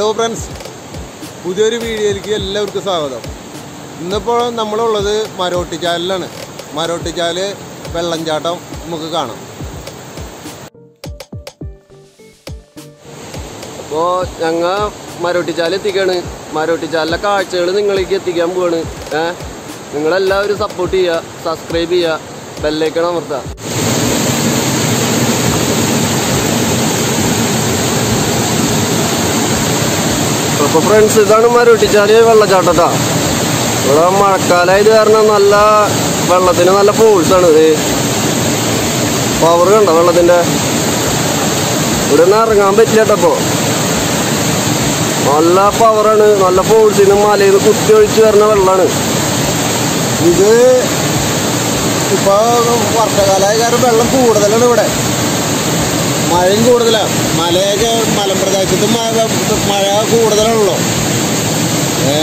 hello friends പുതിയൊരു വീഡിയോയിലേക്ക് എല്ലാവർക്കും സ്വാഗതം ഇന്നിപ്പോൾ നമ്മളുള്ളത് മരോട്ടിച്ചാലിലാണ് മരോട്ടിച്ചാല് വെള്ളംചാട്ടം നമുക്ക് കാണാം അപ്പോൾ ഞങ്ങൾ മരോട്ടിച്ചാൽ എത്തിക്കാണ് മരോട്ടിച്ചാലിലെ കാഴ്ചകൾ നിങ്ങളിലേക്ക് എത്തിക്കാൻ പോവാണ് ഏ നിങ്ങളെല്ലാവരും സപ്പോർട്ട് ചെയ്യുക സബ്സ്ക്രൈബ് ചെയ്യുക ബെല്ലൈക്കൺ അമർത്തുക അപ്പോൾ ഫ്രണ്ട്സ് ഇതാണ് മരോട്ടിച്ചാല് വെള്ളച്ചാട്ടട്ടാ ഇവിടെ മഴക്കാലമായത് കാരണം നല്ല വെള്ളത്തിന് നല്ല ഫോഴ്സാണ് ഇത് പവർ കണ്ടോ വെള്ളത്തിൻ്റെ ഇവിടെ നിന്ന് ഇറങ്ങാൻ പറ്റില്ല കേട്ടോ നല്ല പവറാണ് നല്ല ഫോഴ്സിന് മലയിൽ നിന്ന് കുത്തി ഒഴിച്ച് വരുന്ന വെള്ളമാണ് ഇത് ഇപ്പോൾ വർഷകാലമായ കാരണം വെള്ളം കൂടുതലാണ് ഇവിടെ മഴയും കൂടുതലാണ് മലയൊക്കെ മലമ്പ്രദേശത്ത് മഴ മഴ കൂടുതലാണല്ലോ ഏ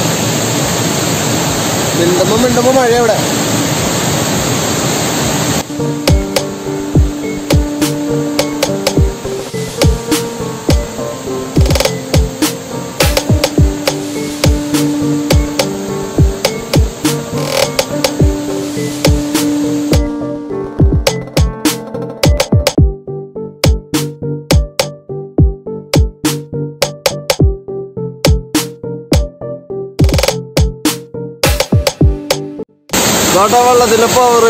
മിണ്ടുമ്പോൾ മിണ്ടുമ്പോൾ മഴ ഇവിടെ ഇതാട്ടോ വെള്ളത്തിന്റെ പവർ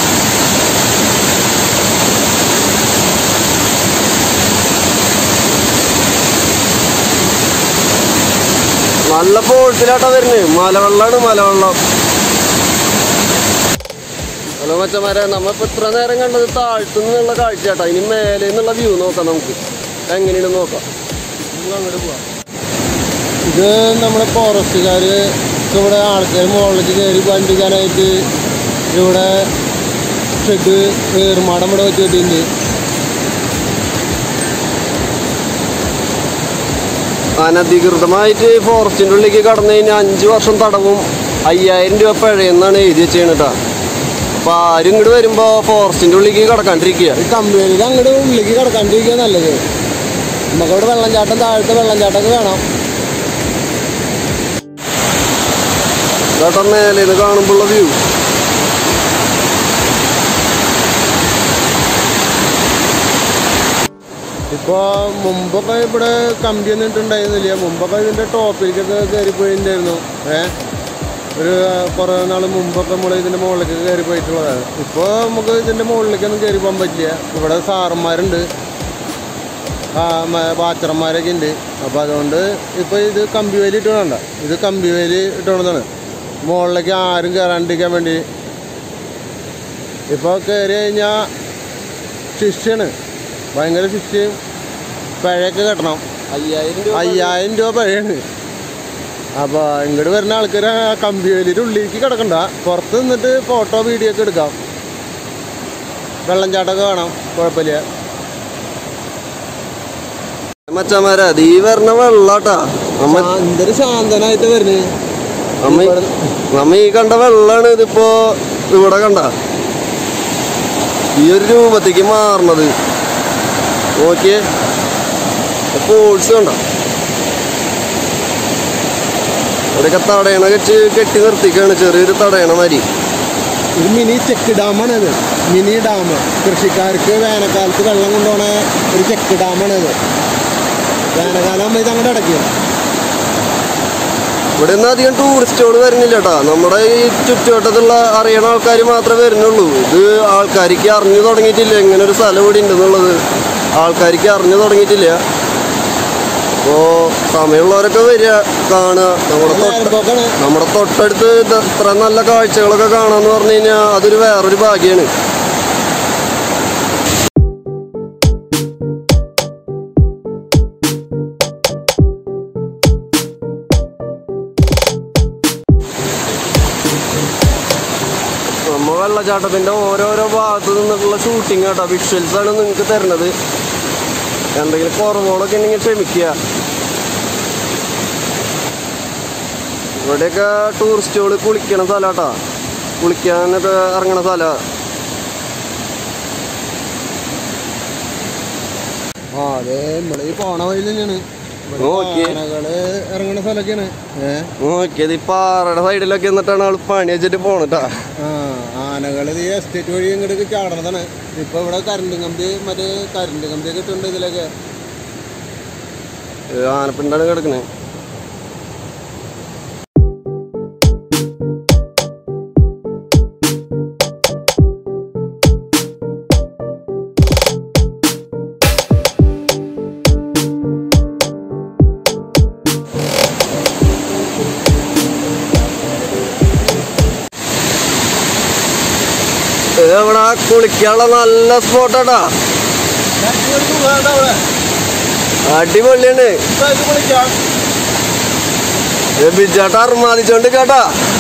നല്ല ഫോഴ്സിലാട്ടോ വരുന്നത് മലവെള്ളാണ് മലവെള്ളം ഹലോ മച്ചന്മാരെ നമ്മളിപ്പോ ഇത്ര നേരം കണ്ടത് താഴ്ത്തു നിന്നുള്ള കാഴ്ചയാട്ടോ ഇനി മേലെ നിന്നുള്ള വ്യൂ നോക്കാം നമുക്ക് എങ്ങനെയാണ് നോക്കാം നമുക്ക് അങ്ങോട്ട് പോവാം ഇത് നമ്മുടെ ഫോറസ്റ്റുകാർ ഇവിടെ ആൾക്കാർ മുകളിലേക്ക് കയറി വണ്ടിക്കാനായിട്ട് ഇവിടെ ഷെഡ് ഏറുമാടം ഇവിടെ വെച്ച് കെട്ടിയിട്ടുണ്ട് അനധികൃതമായിട്ട് ഫോറസ്റ്റിന്റെ ഉള്ളിലേക്ക് കടന്നു കഴിഞ്ഞാൽ അഞ്ചു വർഷം തടവും അയ്യായിരം രൂപ പിഴയെന്നാണ് എഴുതി വെച്ചേണ് കേട്ടോ അപ്പൊ ആരും ഇങ്ങോട്ട് വരുമ്പോ ഫോറസ്റ്റിന്റെ ഉള്ളിലേക്ക് കടക്കാണ്ടിരിക്കുക ഈ കമ്പനിയിൽ അങ്ങോട്ട് ഉള്ളിലേക്ക് കിടക്കാണ്ടിരിക്കുക നല്ലത് നമുക്കവിടെ വെള്ളംചാട്ടം താഴത്തെ വെള്ളംചാട്ടമൊക്കെ കാണാം കേട്ടോ മേലേന്ന് കാണുമ്പോഴുള്ള വ്യൂ ഇപ്പോൾ മുമ്പൊക്കെ ഇവിടെ കമ്പിയൊന്നും ഇട്ടുണ്ടായിരുന്നില്ല മുമ്പൊക്കെ ഇതിൻ്റെ ടോപ്പിലേക്കൊക്കെ കയറിപ്പോയിട്ടുണ്ടായിരുന്നു ഏ ഒരു കുറേ നാൾ മുമ്പൊക്കെ നമ്മൾ ഇതിൻ്റെ മുകളിലേക്ക് കയറി പോയിട്ടുള്ളതാണ് ഇപ്പോൾ നമുക്ക് ഇതിൻ്റെ മുകളിലേക്കൊന്നും കയറി പോകാൻ പറ്റില്ല ഇവിടെ സാറന്മാരുണ്ട് ആ മ- വാച്ചർമാരൊക്കെ ഉണ്ട് അപ്പോൾ അതുകൊണ്ട് ഇപ്പോൾ ഇത് കമ്പി വേലി ഇട്ടുകൊണ്ട ഇത് കമ്പി വേലി ഇട്ടുകൊണ്ടാണ് മുകളിലേക്ക് ആരും കയറാണ്ടിരിക്കാൻ വേണ്ടി ഇപ്പോൾ കയറി കഴിഞ്ഞാൽ ശിക്ഷയാണ് ഭയങ്കര ശിക്ഷയും പിഴയൊക്കെ കെട്ടണം അയ്യായിരം രൂപ അയ്യായിരം രൂപ പിഴയാണ് അപ്പോൾ ഇങ്ങോട്ട് വരുന്ന ആൾക്കാർ ആ കമ്പി വേലിയുടെ ഉള്ളിലേക്ക് കിടക്കണ്ട പുറത്ത് നിന്നിട്ട് ഫോട്ടോ വീഡിയോ ഒക്കെ എടുക്കാം വെള്ളംചാട്ടമൊക്കെ കാണാം കുഴപ്പമില്ല മച്ചന്മാരെ അത് ഈ വരണ വെള്ളാട്ടാ നമ്മ എന്തൊരു ശാന്തനായിട്ട് വരുന്നത് നമ്മ നമ്മ ഈ കണ്ട വെള്ളാണ് ഇതിപ്പോ ഇവിടെ കണ്ട ഈ ഒരു രൂപത്തേക്ക് മാറണത് നോക്കിയേ ഫോഴ്സ് കണ്ട ഇവിടെയൊക്കെ തടയണ വെച്ച് കെട്ടി നിർത്തിക്കാണ് ചെറിയൊരു തടയണ മാതിരി ഒരു മിനി ചെക്ക് ഡാമാണത് മിനി ഡാം കൃഷിക്കാർക്ക് വേനൽക്കാലത്ത് വെള്ളം കൊണ്ടുപോണ ഒരു ചെക്ക് ഡാമാണത് വേനൽക്കാലം ആകുമ്പോൾ ഇത് അങ്ങോട്ട് അടയ്ക്കും ഇവിടെ ഒന്നും അധികം ടൂറിസ്റ്റുകൾ വരുന്നില്ല കേട്ടാ നമ്മുടെ ഈ ചുറ്റുവട്ടത്തുള്ള അറിയണ ആൾക്കാർ മാത്രമേ വരുന്നുള്ളൂ ഇത് ആൾക്കാർക്ക് അറിഞ്ഞു തുടങ്ങിയിട്ടില്ല ഇങ്ങനെ ഒരു സ്ഥലം ഇവിടെ ഉണ്ടെന്നുള്ളത് ആൾക്കാർക്ക് അറിഞ്ഞു തുടങ്ങിയിട്ടില്ല അപ്പോ സമയമുള്ളവരൊക്കെ വരിക കാണുക നമ്മുടെ തൊട്ട നേരമ്പോക്കാണ് നമ്മുടെ തൊട്ടടുത്ത് ഇത് ഇത്ര നല്ല കാഴ്ചകളൊക്കെ കാണാന്ന് പറഞ്ഞു കഴിഞ്ഞാൽ അതൊരു വേറൊരു ഭാഗ്യമാണ് നമ്മ വെള്ളച്ചാട്ടത്തിന്റെ ഓരോരോ ഭാഗത്ത് നിന്നിട്ടുള്ള ഷൂട്ടിംഗ് കേട്ടോ വിഷ്വൽസ് ആണ് നിങ്ങൾക്ക് തരുന്നത് എന്തെങ്കിലും കുറവുകളൊക്കെ ഉണ്ടെങ്കിൽ ക്ഷമിക്കുക ഇവിടെയൊക്കെ ടൂറിസ്റ്റുകൾ കുളിക്കണ സ്ഥലാട്ടാ കുളിക്കാനൊക്കെ ഇറങ്ങണ സ്ഥല ആ അതെ നമ്മളെ ഈ പോണ വഴി തന്നെയാണ് നോക്കി ആനകള് ഇറങ്ങണ സ്ഥലമൊക്കെയാണ് ഏ നോക്കിയത് ഈ പാറയുടെ സൈഡിലൊക്കെ എന്നിട്ടാണ് ആള് പണി വെച്ചിട്ട് പോണട്ടാ ആ ആനകള് ഈ എസ്റ്റേറ്റ് വഴി ഇങ്ങോട്ട് ചാടണതാണ് ഇപ്പൊ ഇവിടെ കറണ്ട് കമ്പി മറ്റേ കറണ്ട് കമ്പിയൊക്കെ ഇട്ടുണ്ട് ഇതിലൊക്കെ ആനപ്പിണ്ടാണ് കിടക്കണേ ഇവിടെ കുളിക്കാനുള്ള നല്ല സ്പോട്ടാട്ടാ അടിപൊളിയാണ് ഏ, ബിജാട്ട അർമാദിച്ചോണ്ട് കേട്ടാ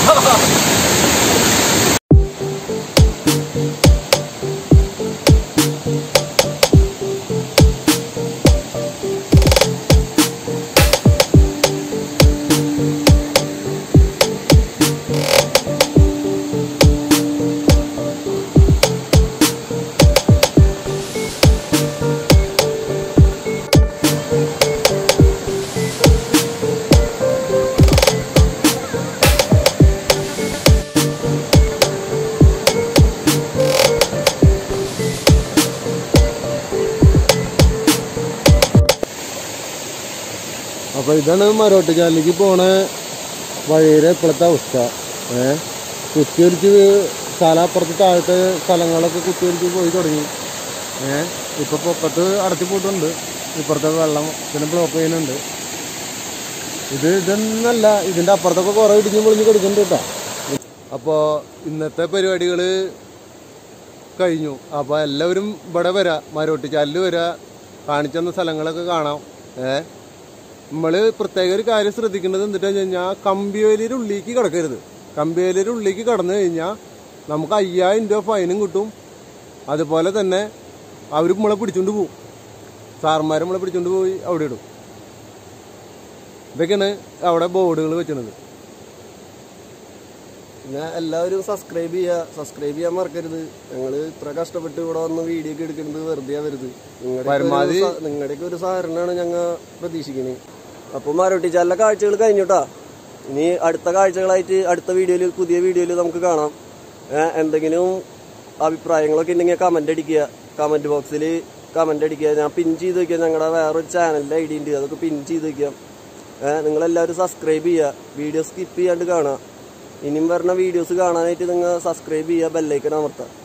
അപ്പൊ ഇതാണ് മരോട്ടുചാലിലേക്ക് പോണ വഴിയുടെ ഇപ്പോഴത്തെ അവസ്ഥ ഏ കുത്തിയൊലിച്ച് സ്ഥലപ്പുറത്ത് താഴത്തെ സ്ഥലങ്ങളൊക്കെ കുത്തിയൊലിച്ച് പോയി തുടങ്ങി ഏ ഇപ്പൊ പൊക്കത്ത് അടച്ചു പോയിട്ടുണ്ട് ഇപ്പുറത്തെ വെള്ളം പിന്നെ ബ്ലോക്ക് ചെയ്യുന്നുണ്ട് ഇത് ഇതൊന്നല്ല ഇതിന്റെ അപ്പുറത്തൊക്കെ കുറെ ഇടിഞ്ഞ് പൊളിഞ്ഞ് കിടക്കുന്നുണ്ട് കേട്ടോ അപ്പോൾ ഇന്നത്തെ പരിപാടികൾ കഴിഞ്ഞു അപ്പോൾ എല്ലാവരും ഇവിടെ വരാ മരോട്ടിച്ചാലിൽ വരാ കാണിച്ചു തന്ന സ്ഥലങ്ങളൊക്കെ കാണാം ഏ നമ്മൾ പ്രത്യേക ഒരു കാര്യം ശ്രദ്ധിക്കേണ്ടത് എന്താ വെച്ച് കഴിഞ്ഞാൽ കമ്പിവേലിയുടെ ഉള്ളിലേക്ക് കിടക്കരുത് കമ്പിവേലിയുടെ ഉള്ളിലേക്ക് കടന്നു കഴിഞ്ഞാൽ നമുക്ക് അയ്യായിരം രൂപ ഫൈനും കിട്ടും അതുപോലെ തന്നെ അവർ നമ്മളെ പിടിച്ചോണ്ട് പോകും സാറന്മാർ നമ്മളെ പിടിച്ചോണ്ട് പോയി അവിടെ ഇടും ഇതൊക്കെയാണ് അവിടെ ബോർഡുകൾ വെച്ചത് പിന്നെ എല്ലാവരും സബ്സ്ക്രൈബ് ചെയ്യുക സബ്സ്ക്രൈബ് ചെയ്യാൻ മറക്കരുത് ഞങ്ങൾ ഇത്ര കഷ്ടപ്പെട്ട് ഇവിടെ വന്ന് വീഡിയോ ഒക്കെ എടുക്കുന്നത് വെറുതെ ആവരുത് പരമാവധി- നിങ്ങളുടെയൊക്കെ ഒരു സഹകരണമാണ് ഞങ്ങൾ പ്രതീക്ഷിക്കുന്നത് അപ്പോൾ മരോട്ടിച്ചാലിലെ കാഴ്ചകൾ കഴിഞ്ഞുട്ടാ ഇനി അടുത്ത കാഴ്ചകളായിട്ട് അടുത്ത വീഡിയോയിൽ പുതിയ വീഡിയോയിൽ നമുക്ക് കാണാം ഏ, എന്തെങ്കിലും അഭിപ്രായങ്ങളൊക്കെ ഉണ്ടെങ്കിൽ കമന്റ് അടിക്കുക കമന്റ് ബോക്സിൽ കമന്റ് അടിക്കുക ഞാൻ പിൻ ചെയ്ത് വെക്കുക ഞങ്ങളുടെ വേറൊരു ചാനലിന്റെ ഐ ഡി ഉണ്ട് അതൊക്കെ പിൻ ചെയ്ത് വെക്കാം ഏഹ് നിങ്ങളെല്ലാവരും സബ്സ്ക്രൈബ് ചെയ്യുക വീഡിയോ സ്കിപ്പ് ചെയ്യാണ്ട് കാണുക ഇനിയും വരുന്ന വീഡിയോസ് കാണാനായിട്ട് നിങ്ങൾ സബ്സ്ക്രൈബ് ചെയ്യുക ബെല്ലൈക്കൻ അമർത്താം